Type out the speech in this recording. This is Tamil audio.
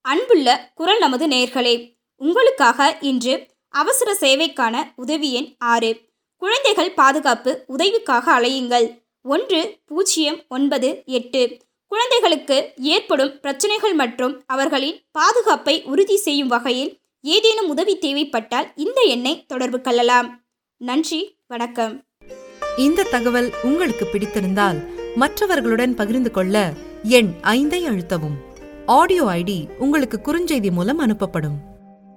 அன்புள்ள குரல் நமது நேர்களே உங்களுக்காக இன்று அவசர சேவைக்கான உதவி எண் ஆறு குழந்தைகள் பாதுகாப்பு உதவிக்காக அலையுங்கள் ஒன்று பூஜ்ஜியம் ஒன்பது எட்டு குழந்தைகளுக்கு ஏற்படும் பிரச்சனைகள் மற்றும் அவர்களின் பாதுகாப்பை உறுதி செய்யும் வகையில் ஏதேனும் உதவி தேவைப்பட்டால் இந்த எண்ணை தொடர்பு கொள்ளலாம் நன்றி வணக்கம் இந்த தகவல் உங்களுக்கு பிடித்திருந்தால் மற்றவர்களுடன் பகிர்ந்து கொள்ள எண் ஐந்தை அழுத்தவும் ஆடியோ ஐடி உங்களுக்கு குறுஞ்செய்தி மூலம் அனுப்பப்படும்